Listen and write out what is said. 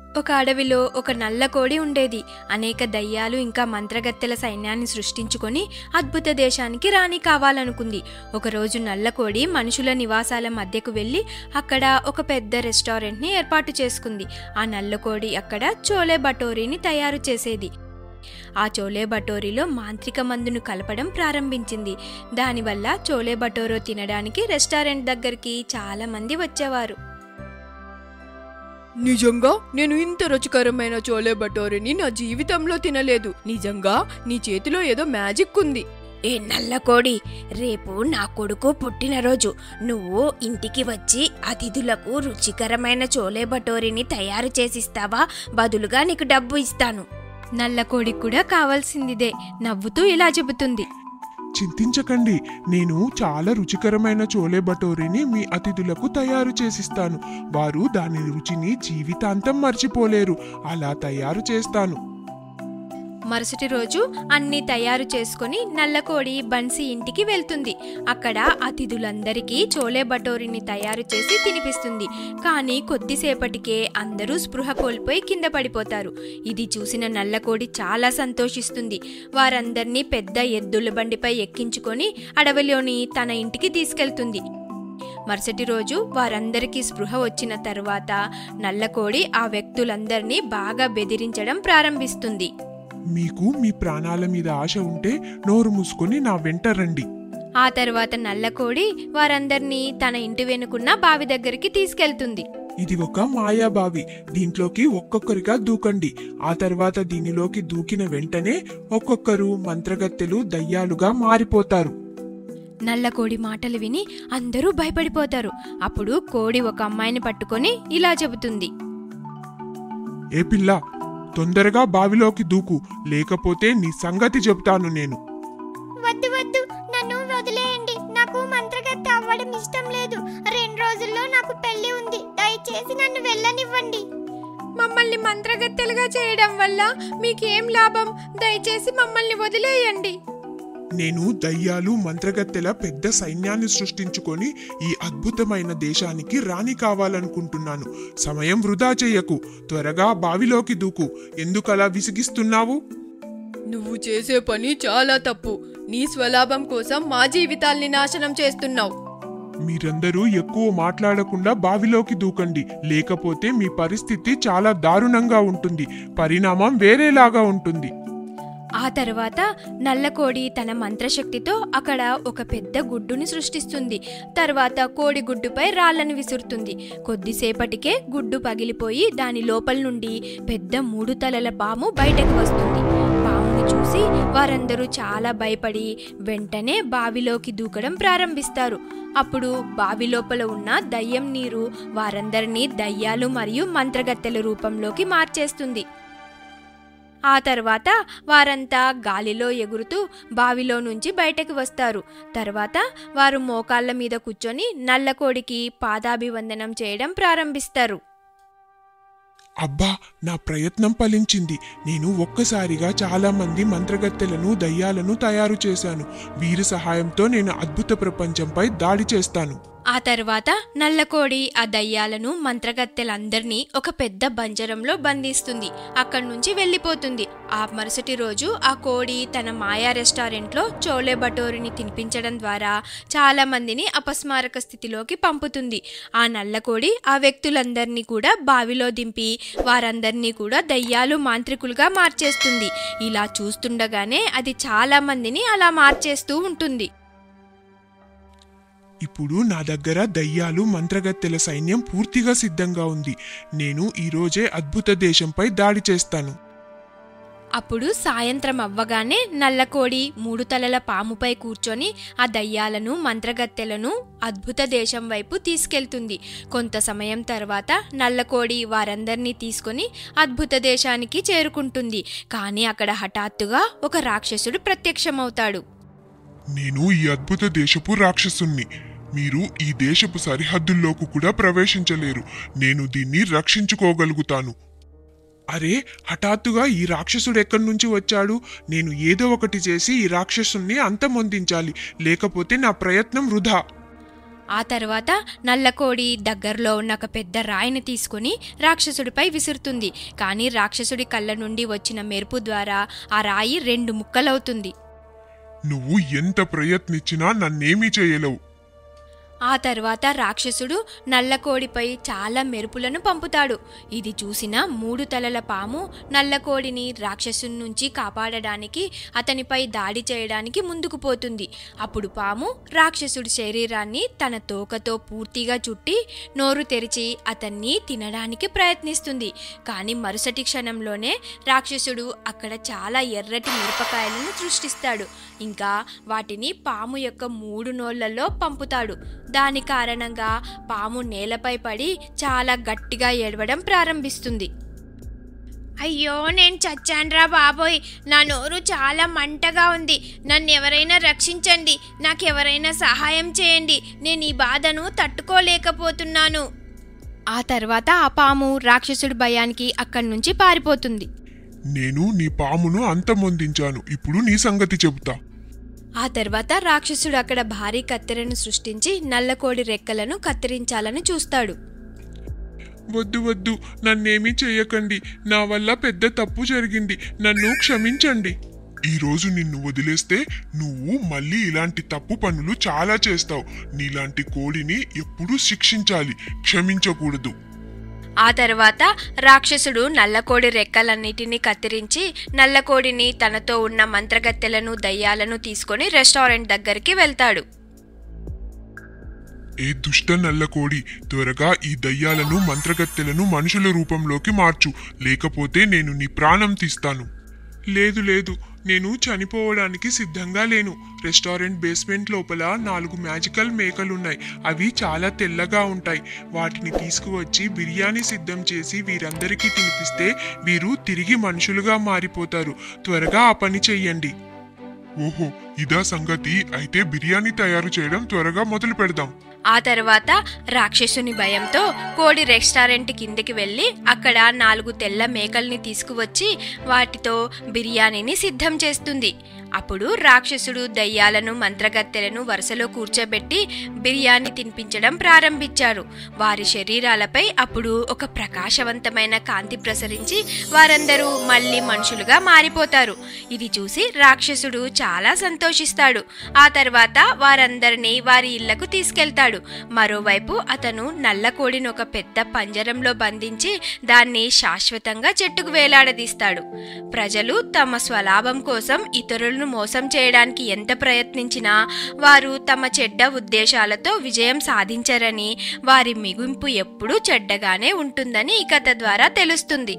ఒక అడవిలో ఒక నల్ల కోడి ఉండేది అనేక దయ్యాలు ఇంకా మంత్రగత్తెల సైన్యాన్ని సృష్టించుకొని అద్భుత దేశానికి రాణి కావాలనుకుంది ఒకరోజు నల్ల కోడి మనుషుల నివాసాల మధ్యకు వెళ్ళి అక్కడ ఒక పెద్ద రెస్టారెంట్ని ఏర్పాటు చేసుకుంది ఆ నల్ల కోడి అక్కడ చోలే బటోరీని తయారు చేసేది ఆ చోలే బటోరీలో మాంత్రిక మందును కలపడం ప్రారంభించింది దానివల్ల చోలే బటోరో తినడానికి రెస్టారెంట్ దగ్గరికి చాలా మంది వచ్చేవారు నిజంగా నేను ఇంత రుచికరమైన చోలే భటోరీని నా జీవితంలో తినలేదు నిజంగా నీ చేతిలో ఏదో మ్యాజిక్ ఉంది ఏ నల్ల కోడి రేపు నా కొడుకు పుట్టినరోజు నువ్వు ఇంటికి వచ్చి అతిథులకు రుచికరమైన చోలే భటోరీని తయారు చేసిస్తావా బదులుగా నీకు డబ్బు ఇస్తాను నల్ల కోడి కూడా కావాల్సిందిదే నవ్వుతూ ఇలా చెబుతుంది చింతించకండి నేను చాలా రుచికరమైన చోలే భటోరీని మీ అతిథులకు తయారు చేసిస్తాను వారు దాని రుచిని జీవితాంతం మర్చిపోలేరు అలా తయారు చేస్తాను మరుసటి రోజు అన్ని తయారు చేసుకొని నల్లకోడి బన్సీ ఇంటికి వెళ్తుంది అక్కడ అతిథులందరికీ చోలే బటోరీని తయారు చేసి తినిపిస్తుంది కానీ కొద్దిసేపటికే అందరూ స్పృహ కోల్పోయి కింద పడిపోతారు ఇది చూసిన నల్లకోడి చాలా సంతోషిస్తుంది వారందర్నీ పెద్ద ఎద్దుల బండిపై ఎక్కించుకొని అడవిలోని తన ఇంటికి తీసుకెళ్తుంది మరుసటి రోజు వారందరికీ స్పృహ వచ్చిన తర్వాత నల్లకోడి ఆ వ్యక్తులందరినీ బాగా బెదిరించడం ప్రారంభిస్తుంది మీకు మీ ప్రాణాల మీద ఆశ ఉంటే నోరు మూసుకొని నా వెంట రండి ఆ తర్వాత నల్లకోడి వారందర్నీ తన ఇంటి వెనుకున్న బావి దగ్గరికి తీసుకెళ్తుంది ఇది ఒక మాయాబావి దీంట్లోకి ఒక్కొక్కరిగా దూకండి ఆ తర్వాత దీనిలోకి దూకిన వెంటనే ఒక్కొక్కరు మంత్రగత్తెలు దయ్యాలుగా మారిపోతారు నల్లకోడి మాటలు విని అందరూ భయపడిపోతారు అప్పుడు కోడి ఒక అమ్మాయిని పట్టుకొని ఇలా చెబుతుంది ఏ పిల్ల తొందరగా బావిలోకి దూకు లేకపోతే నీ సంగతి చెప్తాను నేను వద్దు వద్దు నన్ను వదిలేయండి నాకు మంత్రగత్త అవ్వడం ఇష్టం లేదు రెండు రోజుల్లో నాకు పెళ్లి ఉంది దయచేసి నన్ను వెళ్ళనివ్వండి మమ్మల్ని మంత్రగత్తెలుగా చేయడం వల్ల మీకేం లాభం దయచేసి మమ్మల్ని వదిలేయండి నేను దయ్యాలు మంత్రగత్తెల పెద్ద సైన్యాన్ని సృష్టించుకొని ఈ అద్భుతమైన దేశానికి రాణి కావాలనుకుంటున్నాను సమయం వృధా చెయ్యకు త్వరగా బావిలోకి దూకు ఎందుకలా విసిగిస్తున్నావు నువ్వు చేసే పని చాలా తప్పు నీ స్వలాభం కోసం మా జీవితాల్ని నాశనం చేస్తున్నావు మీరందరూ ఎక్కువ మాట్లాడకుండా బావిలోకి దూకండి లేకపోతే మీ పరిస్థితి చాలా దారుణంగా ఉంటుంది పరిణామం వేరేలాగా ఉంటుంది ఆ తర్వాత నల్లకోడి తన మంత్రశక్తితో అక్కడ ఒక పెద్ద గుడ్డుని సృష్టిస్తుంది తర్వాత కోడి గుడ్డుపై రాళ్లను విసురుతుంది కొద్దిసేపటికే గుడ్డు పగిలిపోయి దాని లోపల నుండి పెద్ద మూడు తలల పాము బయటకు వస్తుంది పాముని చూసి వారందరూ చాలా భయపడి వెంటనే బావిలోకి దూకడం ప్రారంభిస్తారు అప్పుడు బావి లోపల ఉన్న దయ్యం నీరు వారందరినీ దయ్యాలు మరియు మంత్రగత్తెల రూపంలోకి మార్చేస్తుంది ఆ తర్వాత వారంతా గాలిలో ఎగురుతూ బావిలో నుంచి బయటకు వస్తారు తర్వాత వారు మోకాళ్ళ మీద కూర్చొని నల్లకోడికి పాదాభివందనం చేయడం ప్రారంభిస్తారు అబ్బా నా ప్రయత్నం ఫలించింది నేను ఒక్కసారిగా చాలా మంది మంత్రగత్తెలను దయ్యాలను తయారు చేశాను వీరి సహాయంతో నేను అద్భుత ప్రపంచంపై దాడి చేస్తాను ఆ తర్వాత నల్లకోడి ఆ దయ్యాలను మంత్రగత్తెలందరినీ ఒక పెద్ద బంజరంలో బంధిస్తుంది అక్కడి నుంచి వెళ్ళిపోతుంది ఆ మరుసటి రోజు ఆ కోడి తన మాయా రెస్టారెంట్లో చోలే బటోరిని తినిపించడం ద్వారా చాలా మందిని అపస్మారక స్థితిలోకి పంపుతుంది ఆ నల్లకోడి ఆ వ్యక్తులందరినీ కూడా బావిలో దింపి వారందరినీ కూడా దయ్యాలు మాంత్రికులుగా మార్చేస్తుంది ఇలా చూస్తుండగానే అది చాలా మందిని అలా మార్చేస్తూ ఉంటుంది ఇప్పుడు నా దగ్గర దయ్యాలు మంత్రగత్తెల సైన్యం పూర్తిగా సిద్ధంగా ఉంది నేను ఈరోజే అద్భుత దేశంపై దాడి చేస్తాను అప్పుడు సాయంత్రం అవ్వగానే నల్లకోడి మూడు తలల పాముపై కూర్చొని ఆ దయ్యాలను మంత్రగత్తెలను అద్భుత దేశం వైపు తీసుకెళ్తుంది కొంత సమయం తర్వాత నల్లకోడి వారందరినీ తీసుకొని అద్భుత దేశానికి చేరుకుంటుంది కానీ అక్కడ హఠాత్తుగా ఒక రాక్షసుడు ప్రత్యక్షమవుతాడు నేను ఈ అద్భుత దేశపు రాక్షసుణ్ణి మీరు ఈ దేశపు సరిహద్దుల్లోకి కూడా ప్రవేశించలేరు నేను దీన్ని రక్షించుకోగలుగుతాను అరే హఠాత్తుగా ఈ రాక్షసుడు ఎక్కడి నుంచి వచ్చాడు నేను ఏదో ఒకటి చేసి ఈ రాక్షసుణ్ణి అంతమొందించాలి లేకపోతే నా ప్రయత్నం వృధా ఆ తర్వాత నల్లకోడి దగ్గరలో ఉన్న ఒక పెద్ద రాయిని తీసుకుని రాక్షసుడిపై విసురుతుంది కానీ రాక్షసుడి కళ్ళ నుండి వచ్చిన మెరుపు ద్వారా ఆ రాయి రెండు ముక్కలవుతుంది నువ్వు ఎంత ప్రయత్నించినా నన్నేమీ చేయలేవు ఆ తర్వాత రాక్షసుడు నల్లకోడిపై చాలా మెరుపులను పంపుతాడు ఇది చూసిన మూడు తలల పాము నల్లకోడిని రాక్షసుని నుంచి కాపాడడానికి అతనిపై దాడి చేయడానికి ముందుకు పోతుంది అప్పుడు పాము రాక్షసుడి శరీరాన్ని తన తోకతో పూర్తిగా చుట్టి నోరు తెరిచి అతన్ని తినడానికి ప్రయత్నిస్తుంది కానీ మరుసటి క్షణంలోనే రాక్షసుడు అక్కడ చాలా ఎర్రటి మిరపకాయలను సృష్టిస్తాడు ఇంకా వాటిని పాము యొక్క మూడు నోళ్లలో పంపుతాడు దాని కారణంగా పాము నేలపై పడి చాలా గట్టిగా ఏడవడం ప్రారంభిస్తుంది అయ్యో నేను చచ్చాన్రా బాబోయ్ నా నోరు చాలా మంటగా ఉంది నన్ను ఎవరైనా రక్షించండి నాకెవరైనా సహాయం చేయండి నేను ఈ బాధను తట్టుకోలేకపోతున్నాను ఆ తర్వాత ఆ పాము రాక్షసుడి భయానికి అక్కడి నుంచి పారిపోతుంది నేను నీ పామును అంతమొందించాను ఇప్పుడు నీ సంగతి చెబుతా ఆ తర్వాత రాక్షసుడు అక్కడ భారీ కత్తెరను సృష్టించి నల్లకోడి రెక్కలను కత్తిరించాలని చూస్తాడు వద్దు వద్దు నన్నేమీ చెయ్యకండి నా వల్ల పెద్ద తప్పు జరిగింది నన్ను క్షమించండి ఈ రోజు నిన్ను వదిలేస్తే నువ్వు మళ్ళీ ఇలాంటి తప్పు పనులు చాలా చేస్తావు నీలాంటి కోడిని ఎప్పుడూ శిక్షించాలి క్షమించకూడదు ఆ తర్వాత రాక్షసుడు నల్లకోడి రెక్కలన్నిటినీ కత్తిరించి నల్లకోడిని తనతో ఉన్న మంత్రగత్తెలను దయ్యాలను తీసుకొని రెస్టారెంట్ దగ్గరికి వెళ్తాడు ఏ దుష్ట నల్లకోడి త్వరగా ఈ దయ్యాలను మంత్రగత్తెలను మనుషుల రూపంలోకి మార్చు లేకపోతే నేను నీ ప్రాణం తీస్తాను లేదు లేదు నేను చనిపోవడానికి సిద్ధంగా లేను రెస్టారెంట్ బేస్మెంట్ లోపల నాలుగు మ్యాజికల్ మేకలున్నాయి అవి చాలా తెల్లగా ఉంటాయి వాటిని తీసుకువచ్చి బిర్యానీ సిద్ధం చేసి వీరందరికీ తినిపిస్తే వీరు తిరిగి మనుషులుగా మారిపోతారు త్వరగా ఆ పని చెయ్యండి ఓహో ఇదా సంగతి అయితే బిర్యానీ తయారు చేయడం త్వరగా మొదలు పెడదాం ఆ తర్వాత రాక్షసుని భయంతో కోడి రెస్టారెంట్ కిందకి వెళ్ళి అక్కడ నాలుగు తెల్ల మేకల్ని తీసుకువచ్చి వాటితో బిర్యానీని సిద్ధం చేస్తుంది అప్పుడు రాక్షసుడు దయ్యాలను మంత్రగత్తెలను వరుసలో కూర్చోబెట్టి బిర్యానీ తినిపించడం ప్రారంభించారు వారి శరీరాలపై అప్పుడు ఒక ప్రకాశవంతమైన కాంతి ప్రసరించి వారందరూ మళ్ళీ మనుషులుగా మారిపోతారు ఇది చూసి రాక్షసుడు చాలా సంతోషిస్తాడు ఆ తర్వాత వారందరినీ వారి ఇళ్లకు తీసుకెళ్తాడు మరోవైపు అతను నల్లకోడిని ఒక పెద్ద పంజరంలో బంధించి దాన్ని శాశ్వతంగా చెట్టుకు వేలాడదీస్తాడు ప్రజలు తమ స్వలాభం కోసం ఇతరులను మోసం చేయడానికి ఎంత ప్రయత్నించినా వారు తమ చెడ్డ ఉద్దేశాలతో విజయం సాధించరని వారి మిగుంపు ఎప్పుడూ చెడ్డగానే ఉంటుందని ఈ కథ ద్వారా తెలుస్తుంది